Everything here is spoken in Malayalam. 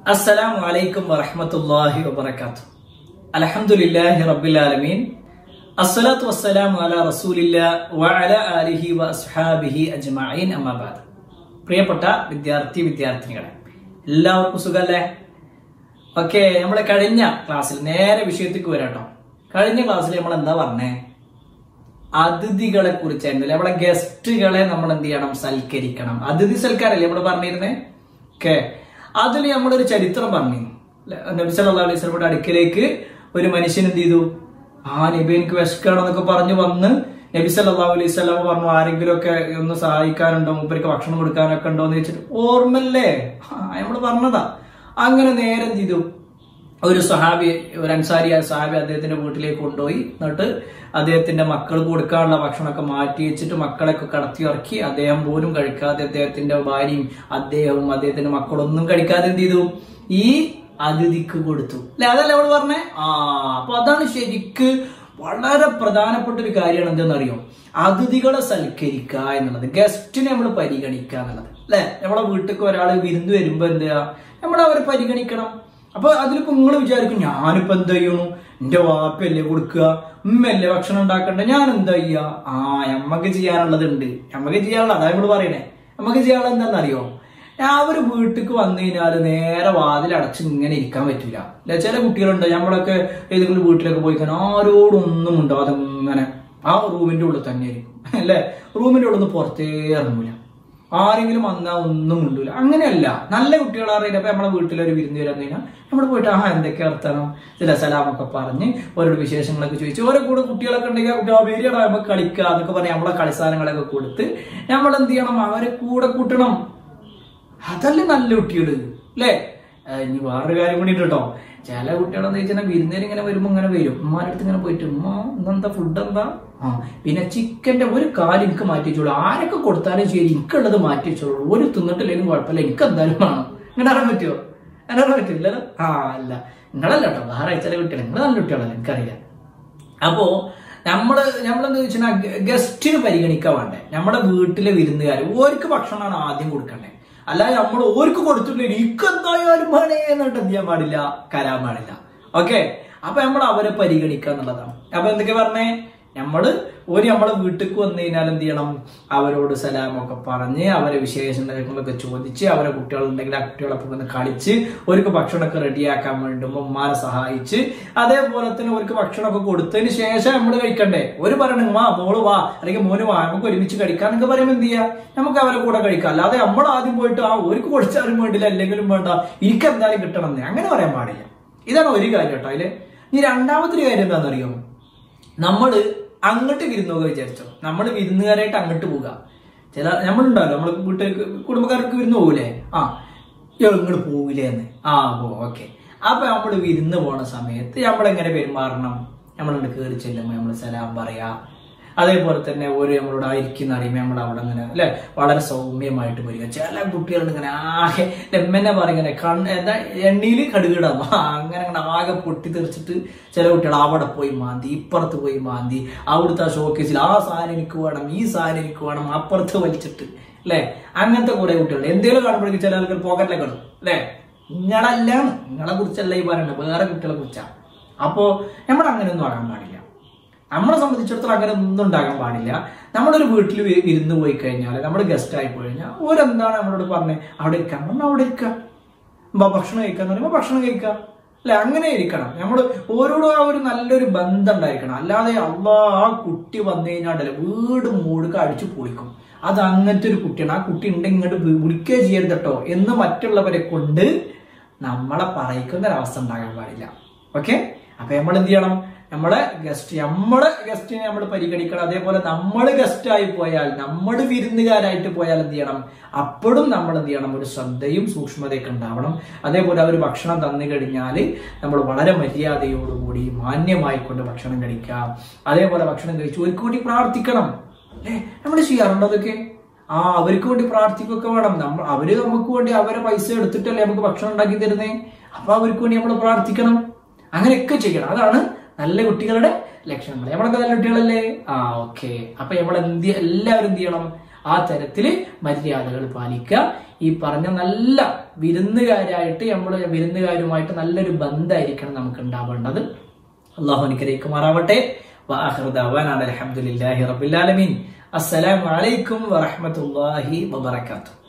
അസ്സലാമു അലൈക്കും വറഹ്മത്തുള്ളാഹി വബറകാത്തു അൽഹംദുലില്ലാഹി റബ്ബിൽ ആലമീൻ അസ്സലാത്തു വസ്സലാമു അലാ റസൂലില്ലാ വഅല ആലിഹി വഅസ്ഹാബിഹി അജ്മഈൻ അമ്മാ ബഅദ് പ്രിയപ്പെട്ട വിദ്യാർത്ഥി വിദ്യാർത്ഥിനികളെ എല്ലാവർക്കും സുഖല്ലേ ഓക്കെ നമ്മളെ കഴിഞ്ഞ ക്ലാസ്സിൽ നേരെ വിഷയത്തേക്ക് വരാട്ടോ കഴിഞ്ഞ ക്ലാസ്സിൽ നമ്മൾ എന്താ പറഞ്ഞേ അതിഥികളെ കുറിച്ചായിരുന്നു നമ്മളെ ഗസ്റ്റുകളെ നമ്മൾ എന്ത് ചെയ്യണം സൽക്കരിക്കണം അതിഥി സൽക്കാരല്ലേ നമ്മൾ പറഞ്ഞിരുന്നേ ഓക്കെ അതിൽ നമ്മളൊരു ചരിത്രം പറഞ്ഞു നബി സല്ലല്ലാഹു അലൈഹി വസല്ലമയുടെ അടുക്കലേക്ക് ഒരു മനുഷ്യൻ എന്ത് ചെയ്തു ആ നബി എനിക്ക് വിശക്കണമെന്നൊക്കെ പറഞ്ഞു വന്ന് നബി സല്ലല്ലാഹു അലൈഹി വസല്ലമ പറഞ്ഞു ആരെങ്കിലും ഒക്കെ ഒന്ന് സഹായിക്കാനുണ്ടോ മൂപ്പർക്ക് ഭക്ഷണം കൊടുക്കാനൊക്കെ ഉണ്ടോ എന്ന് ചോദിച്ചിട്ട് ഓർമ്മല്ലേ നമ്മൾ പറഞ്ഞതാ അങ്ങനെ നേരെ എന്ത് ചെയ്തു ഒരു സഹാബി ഒരു അൻസാരിയായ സഹാബി അദ്ദേഹത്തിന്റെ വീട്ടിലേക്ക് കൊണ്ടുപോയി എന്നിട്ട് അദ്ദേഹത്തിന്റെ മക്കൾക്ക് കൊടുക്കാനുള്ള ഭക്ഷണമൊക്കെ മാറ്റി വെച്ചിട്ട് മക്കളെയൊക്കെ കടത്തി ഇറക്കി അദ്ദേഹം പോലും കഴിക്കാതെ അദ്ദേഹത്തിന്റെ ഭാര്യയും അദ്ദേഹവും അദ്ദേഹത്തിന്റെ മക്കളൊന്നും കഴിക്കാതെ എന്ത് ചെയ്തു ഈ അതിഥിക്ക് കൊടുത്തു അല്ലെ അതല്ലേ അവള് പറഞ്ഞേ ആ അപ്പൊ അതാണ് ശരിക്ക് വളരെ പ്രധാനപ്പെട്ട ഒരു കാര്യമാണ് എന്തെന്നറിയോ അതിഥികളെ സൽക്കരിക്കുക എന്നുള്ളത് ഗസ്റ്റിനെ നമ്മൾ പരിഗണിക്കുക എന്നുള്ളത് അല്ലെ നമ്മളെ വീട്ടിലേക്ക് ഒരാൾ വിരുന്ന് വരുമ്പോ എന്താ നമ്മൾ അവരെ പരിഗണിക്കണം അപ്പൊ അതിലിപ്പോ നിങ്ങൾ വിചാരിക്കും ഞാനിപ്പോ എന്താ ചെയ്യണു എന്റെ വാപ്പയല്ലേ കൊടുക്കുക ഉമ്മയല്ലേ ഭക്ഷണം ഉണ്ടാക്കണ്ടേ ഞാൻ എന്താ ചെയ്യാ ആ നമ്മക്ക് ചെയ്യാനുള്ളത് ഉണ്ട് നമ്മക്ക് ചെയ്യാനുള്ള അതാ നമ്മൾ പറയണേ നമുക്ക് ചെയ്യാനുള്ള എന്താണെന്നറിയോ അവർ വീട്ടിക്ക് വന്നു കഴിഞ്ഞാൽ നേരെ വാതിൽ അടച്ച് ഇങ്ങനെ ഇരിക്കാൻ പറ്റില്ല അല്ലെ ചില കുട്ടികളുണ്ട് നമ്മളൊക്കെ ഏതെങ്കിലും വീട്ടിലൊക്കെ പോയി കഴിഞ്ഞാൽ ആരോടൊന്നും ഉണ്ടാവാതെ ഇങ്ങനെ ആ റൂമിന്റെ ഉള്ളിൽ തന്നെ ആയിരിക്കും അല്ലെ റൂമിന്റെ ഉള്ളിൽ നിന്ന് പുറത്തേ ഇറങ്ങൂല ആരെങ്കിലും വന്നാൽ ഒന്നും ഉണ്ടൂല അങ്ങനെയല്ല നല്ല കുട്ടികളറിയില്ല അപ്പൊ നമ്മളെ വീട്ടിലൊരു വിരുന്ന് വരാൻ കഴിഞ്ഞാൽ നമ്മൾ പോയിട്ട് ആ എന്തൊക്കെ അർത്ഥനം ചില സലാമൊക്കെ പറഞ്ഞ് ഓരോട് വിശേഷങ്ങളൊക്കെ ചോദിച്ചു ഓരോ കൂടെ കുട്ടികളൊക്കെ ഉണ്ടെങ്കിൽ ആ കുട്ടി ആ പേരിടാ നമുക്ക് കളിക്കുക എന്നൊക്കെ പറഞ്ഞ് നമ്മളെ കളിസ്ഥാനങ്ങളൊക്കെ കൊടുത്ത് നമ്മൾ എന്ത് ചെയ്യണം അവരെ കൂടെ കൂട്ടണം അതല്ലേ നല്ല കുട്ടികള് അല്ലേ ഇനി വേറൊരു കാര്യം കൂടി കേട്ടോ ചില കുട്ടികളെന്ന് വെച്ചാൽ വിരുന്നേര് ഇങ്ങനെ വരുമ്പോ ഇങ്ങനെ വരും ഉമ്മാരുടെ അടുത്ത് ഇങ്ങനെ പോയിട്ട് ഉമ്മ ഇന്നെന്താ ഫുഡ് എന്താ ആ പിന്നെ ചിക്കന്റെ ഒരു കാല് എനിക്ക് മാറ്റി വെച്ചോളൂ ആരൊക്കെ കൊടുത്താലും ശരി എനിക്കുള്ളത് മാറ്റി വെച്ചോളൂ ഒരു തിന്നിട്ടില്ലെങ്കിലും കുഴപ്പമില്ല എനിക്ക് എന്തായാലും വേണം ഇങ്ങനെ അറിയാൻ പറ്റുമോ അങ്ങനെ അറിയാൻ പറ്റില്ലല്ലോ ആ അല്ല നിങ്ങളല്ല കേട്ടോ വേറെ ചില കുട്ടികൾ നിങ്ങൾ നല്ല കുട്ടികളല്ല എനിക്കറിയില്ല അപ്പോ നമ്മള് നമ്മളെന്താ വെച്ചാൽ ഗസ്റ്റിന് പരിഗണിക്കാൻ വേണ്ടേ നമ്മുടെ വീട്ടിലെ വിരുന്നുകാർ ഓർക്ക് ഭക്ഷണമാണ് ആദ്യം കൊടുക്കണ്ടേ അല്ലാതെ നമ്മൾ ഓർക്ക് കൊടുത്തിട്ടില്ല എനിക്ക് എന്തായാലും വേണേ എന്നിട്ട് എന്ത് ചെയ്യാൻ പാടില്ല കരാൻ പാടില്ല ഓക്കെ അപ്പൊ നമ്മൾ അവരെ പരിഗണിക്കുക എന്നുള്ളതാണ് അപ്പൊ എന്തൊക്കെ പറഞ്ഞേ നമ്മള് ഒരു നമ്മളെ വീട്ടിലേക്ക് വന്നു കഴിഞ്ഞാൽ എന്ത് ചെയ്യണം അവരോട് സലാമൊക്കെ പറഞ്ഞ് അവരെ വിശേഷങ്ങളൊക്കെ ചോദിച്ച് അവരെ കുട്ടികളുണ്ടെങ്കിൽ ആ കുട്ടികളൊപ്പം ഒന്ന് കളിച്ച് അവർക്ക് ഭക്ഷണമൊക്കെ റെഡിയാക്കാൻ വേണ്ടുമ്പോൾ ഉമ്മാരെ സഹായിച്ച് അതേപോലെ തന്നെ അവർക്ക് ഭക്ഷണമൊക്കെ കൊടുത്തതിന് ശേഷം നമ്മൾ കഴിക്കണ്ടേ ഒരു പറയണ വാ മോള് വാ അല്ലെങ്കിൽ മോന് വാ നമുക്ക് ഒരുമിച്ച് കഴിക്കാന്നൊക്കെ പറയുമ്പോൾ എന്ത് ചെയ്യാം നമുക്ക് അവരെ കൂടെ കഴിക്കാം അല്ലാതെ നമ്മൾ ആദ്യം പോയിട്ട് ആ ഒരുക്ക് കൊടുച്ചാലും വേണ്ടില്ല അല്ലെങ്കിലും വേണ്ട എനിക്ക് എന്തായാലും കിട്ടണം എന്ന് അങ്ങനെ പറയാൻ പാടില്ല ഇതാണ് ഒരു കാര്യം കേട്ടോ അതില് ഇനി രണ്ടാമത്തെ ഒരു കാര്യം എന്താണെന്നറിയോ നമ്മള് അങ്ങോട്ട് വിരുന്നോക വിചാരിച്ചോ നമ്മൾ വിരുന്നുകാരായിട്ട് അങ്ങോട്ട് പോവുക ചില നമ്മളുണ്ടാവല്ലോ നമ്മൾ വീട്ടിലേക്ക് കുടുംബക്കാർക്ക് വിരുന്ന് പോകൂലേ ആ ഇങ്ങോട്ട് പോവില്ലേ എന്ന് ആ പോ ഓക്കെ അപ്പൊ നമ്മൾ വിരുന്ന് പോണ സമയത്ത് നമ്മൾ എങ്ങനെ പെരുമാറണം നമ്മളുണ്ട് കയറി ചെല്ലുമ്പോൾ നമ്മൾ സലാം പറയാ അതേപോലെ തന്നെ ഒരു നമ്മളോട് ആയിരിക്കുന്ന അറിയുമ്പോൾ നമ്മൾ അവിടെ അങ്ങനെ അല്ലെ വളരെ സൗമ്യമായിട്ട് വരിക ചില കുട്ടികളുണ്ട് ഇങ്ങനെ ആകെ എമ്മനെ പറയിങ്ങനെ കണ്ണ് എന്താ എണ്ണയിൽ കടുകിടാം അങ്ങനെ അങ്ങനെ ആകെ പൊട്ടി തെറിച്ചിട്ട് ചില കുട്ടികൾ അവിടെ പോയി മാന്തി ഇപ്പുറത്ത് പോയി മാന്തി അവിടുത്തെ ആ ഷോക്കേസിൽ ആ സാധനം എനിക്ക് വേണം ഈ സാധനം എനിക്ക് വേണം അപ്പുറത്ത് വലിച്ചിട്ട് അല്ലെ അങ്ങനത്തെ കുറെ കുട്ടികളുണ്ട് എന്തെങ്കിലും കാണുമ്പോഴേക്കും ചില ആൾക്കാർ പോക്കറ്റിലേക്ക് ഇടും അല്ലെ നിങ്ങളല്ല നിങ്ങളെ കുറിച്ചല്ല ഈ പറയണത് വേറെ കുട്ടികളെ കുറിച്ചാ അപ്പോ നമ്മൾ അങ്ങനെയൊന്നും ആകാൻ പാടില്ല നമ്മളെ സംബന്ധിച്ചിടത്തോളം അങ്ങനെ ഒന്നും ഉണ്ടാകാൻ പാടില്ല നമ്മളൊരു വീട്ടിൽ വിരുന്ന് പോയി കഴിഞ്ഞാൽ നമ്മൾ ഗസ്റ്റ് ആയി പോയി കഴിഞ്ഞാൽ ഓരെന്താണ് നമ്മളോട് പറഞ്ഞത് അവിടെ ഇരിക്കാൻ പറഞ്ഞാൽ അവിടെ ഇരിക്കുക ഭക്ഷണം കഴിക്കാന്ന് പറയുമ്പോൾ ഭക്ഷണം കഴിക്കുക അല്ലെ അങ്ങനെ ഇരിക്കണം നമ്മൾ ഓരോടും ആ ഒരു നല്ലൊരു ബന്ധം ഉണ്ടായിരിക്കണം അല്ലാതെ അള്ളാ ആ കുട്ടി വന്നു കഴിഞ്ഞാൽ വീട് മൂടുക അടിച്ചു പൊളിക്കും അത് അങ്ങനത്തെ ഒരു കുട്ടിയാണ് ആ കുട്ടി ഉണ്ടെങ്കിൽ ഇങ്ങോട്ട് വിളിക്കുകയോ ചെയ്യരുത് കേട്ടോ എന്ന് മറ്റുള്ളവരെ കൊണ്ട് നമ്മളെ പറയിക്കുന്ന ഒരവസ്ഥ ഉണ്ടാകാൻ പാടില്ല ഓക്കെ അപ്പൊ നമ്മൾ എന്ത് ചെയ്യണം നമ്മളെ ഗസ്റ്റ് നമ്മളെ ഗസ്റ്റിനെ നമ്മൾ പരിഗണിക്കണം അതേപോലെ നമ്മൾ ഗസ്റ്റ് ആയി പോയാൽ നമ്മൾ വിരുന്നുകാരായിട്ട് പോയാൽ എന്ത് ചെയ്യണം അപ്പോഴും നമ്മൾ എന്ത് ചെയ്യണം ഒരു ശ്രദ്ധയും സൂക്ഷ്മതയൊക്കെ ഉണ്ടാവണം അതേപോലെ അവർ ഭക്ഷണം തന്നു കഴിഞ്ഞാൽ നമ്മൾ വളരെ മര്യാദയോടുകൂടി മാന്യമായിക്കൊണ്ട് ഭക്ഷണം കഴിക്കാം അതേപോലെ ഭക്ഷണം കഴിച്ചു ഒരു കൂടി പ്രാർത്ഥിക്കണം അല്ലേ നമ്മൾ ചെയ്യാറുണ്ടോ അതൊക്കെ ആ അവർക്ക് വേണ്ടി പ്രാർത്ഥിക്കുകയൊക്കെ വേണം നമ്മൾ അവര് നമുക്ക് വേണ്ടി അവരെ പൈസ എടുത്തിട്ടല്ലേ നമുക്ക് ഭക്ഷണം ഉണ്ടാക്കി തരുന്നേ അപ്പൊ അവർക്ക് വേണ്ടി നമ്മൾ പ്രാർത്ഥിക്കണം അങ്ങനെയൊക്കെ ചെയ്യണം അതാണ് നല്ല കുട്ടികളുടെ ലക്ഷണങ്ങൾ നമ്മളൊക്കെ നല്ല കുട്ടികളല്ലേ ആ ഓക്കെ അപ്പൊ നമ്മൾ എന്ത് എല്ലാവരും എന്ത് ചെയ്യണം ആ തരത്തില് മര്യാദകൾ പാലിക്കുക ഈ പറഞ്ഞ നല്ല വിരുന്നുകാരായിട്ട് നമ്മൾ വിരുന്നുകാരുമായിട്ട് നല്ലൊരു ബന്ധമായിരിക്കണം നമുക്ക് ഉണ്ടാവേണ്ടത് അള്ളാഹു അനുഗ്രഹിക്കുമാറാവട്ടെ അലഹമുല്ലാഹി റബുലാലമീൻ അസ്സലാമു അലൈക്കും വറഹമത്തല്ലാഹി വബർക്കാത്തു